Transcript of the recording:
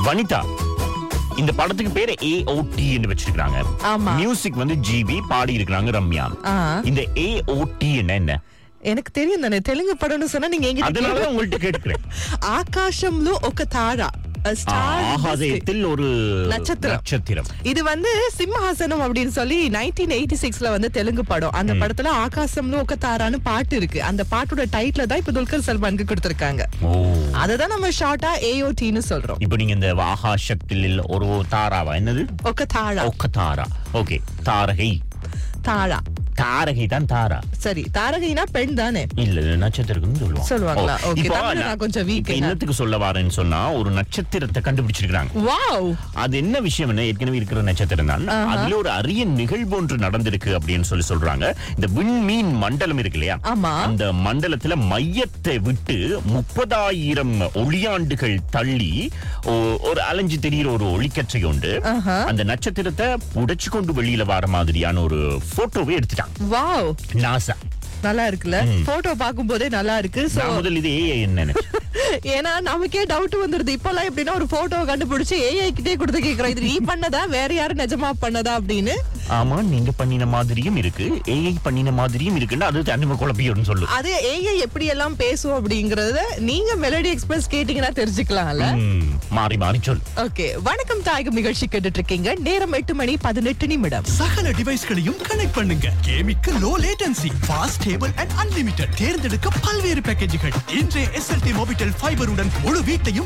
வனிதா இந்த படத்துக்கு பேரு ஏஓடி என்று வச்சிருக்காங்க ஆமா. மியூசிக் வந்து ஜிபி பாடி இருக்கிறாங்க ரம்யா ஆ. இந்த ஏஓடி என்ன என்ன எனக்கு தெரியும் தானே தெலுங்கு படம்னு சொன்னா நீங்க எங்கிட்ட அதனால கேளு. உங்கள்ட்ட கேட்கிறேன் ஆகாஷம்லு ఒక తార A star in the sky. ஆகாதயத்தில் ஒரு நட்சத்திரம். நட்சத்திரம் இது வந்து சிம்மஹாசனம் அப்படின்னு சொல்லி நைன்டீன் எயிட்டி சிக்ஸ்ல வந்து தெலுங்கு படம் அந்த படத்துல ஆகாசம்னு ఒక தாரான்னு பாட்டு இருக்கு அந்த பாட்டோட டைட்டில் தான் இப்ப துல்கர் சல்மானுக்கு கொடுத்திருக்காங்க ஓ அததான் நம்ம ஷார்ட்டா ஏஓடின்னு சொல்றோம் இப்போ நீங்க இந்த ஆகாசத்தில் ஒரு தாராவா என்னது ఒక தாரா ஒக்க தாரா ஓகே தாரகை தாரா தாரகை தான் தாரா சரி தாரகைனா பெண் தானே இல்ல நட்சத்திரம்னு சொல்லுவாங்க சொல்லுவாங்களா? ஓ, Okay, இப்போ தமிழ்ல நான் நான் கொஞ்சம் weak. இப்போ என்னத்துக்கு சொல்ல வரேன்னு சொன்னா ஒரு நட்சத்திரத்தை கண்டுபிடிச்சிருக்காங்க வாவ் அது என்ன விஷயம் என்ன ஏற்கனவே இருக்கிற நட்சத்திரம் தான் அதுல ஒரு அரிய நிகழ்வு ஒன்று நடந்திருக்கு அப்படின்னு சொல்லி சொல்றாங்க இந்த விண்மீன் மண்டலம் இருக்கு இல்லையா ஆமா. அந்த மண்டலத்துல மையத்தை விட்டு முப்பதாயிரம் ஒளியாண்டுகள் தள்ளி ஓ- ஒரு அலைஞ்சு தெரியிற ஒரு ஒளிக்கற்றை உண்டு ஆஹா. அந்த நட்சத்திரத்தை புடைச்சு கொண்டு வெளியில வர மாதிரியான ஒரு போட்டோவை எடுத்துட்டாங்க வாவ் நாசா நல்லா இருக்குல்ல போட்டோ பார்க்கும் போதே நல்லா இருக்கு So, நான் முதல் இது ஏஐ என்ன ஏன்னா நமக்கே டவுட் வந்துருது இப்பெல்லாம் எப்படின்னா ஒரு போட்டோ கண்டுபிடிச்சு ஏஐ கிட்டே கொடுத்து கேக்குறோம் இது நீ பண்ணதா வேற யாரும் நிஜமா பண்ணதா அப்படின்னு ஆமா நீங்க பண்ணின மாதிரியும் இருக்கு ஏஐ பண்ணின மாதிரியும் இருக்குன்னு அது தனிம குழப்பியோன்னு சொல்லு அது ஏஐ எப்படி எல்லாம் பேசும் அப்படிங்கறத நீங்க மெலடி எக்ஸ்பிரஸ் கேட்டீங்கன்னா தெரிஞ்சுக்கலாம்ல ம், மாறி மாறி சொல் ஓகே வணக்கம் தாயகம் நிகழ்ச்சி கேட்டுட்டு இருக்கீங்க நேரம் எட்டு மணி பதினெட்டு நிமிடம் சகல டிவைஸ்களையும் கனெக்ட் பண்ணுங்க கேமிற்கு low latency fast stable and unlimited தேர்ந்தெடுக்க பல்வேறு பேக்கேஜுகள் இன்றைய எஸ்எல்டி மொபிட்டல் ஃபைபருடன் முழு வீட்டையும்